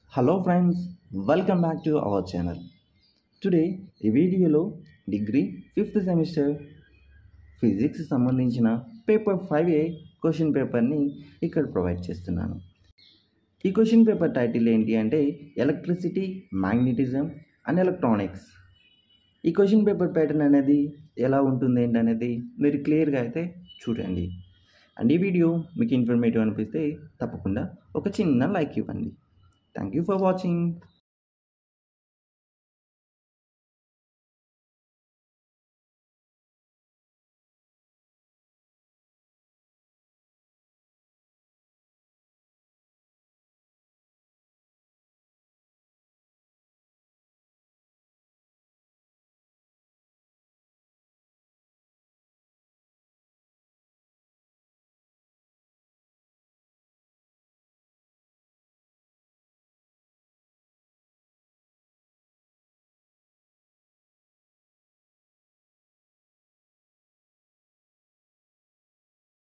hello friends welcome back to our channel today ఈ వీడియోలో degree fifth semester physics సంబంధించిన paper five A question పేపర్ని ఇక్కడ provide చేస్తున్నాను ఈ క్వశ్చన్ పేపర్ టైటిల్ ఏంటి అంటే ఎలక్ట్రిసిటీ మ్యాగ్నెటిజం అండ్ ఎలక్ట్రానిక్స్ ఈ క్వశ్చన్ పేపర్ ప్యాటర్న్ అనేది ఎలా ఉంటుంది ఏంటి అనేది మీరు క్లియర్గా అయితే చూడండి అండ్ ఈ వీడియో మీకు ఇన్ఫర్మేటివ్ అనిపిస్తే తప్పకుండా ఒక చిన్న లైక్ ఇవ్వండి థ్యాంక్ యూ ఫర్ వాచింగ్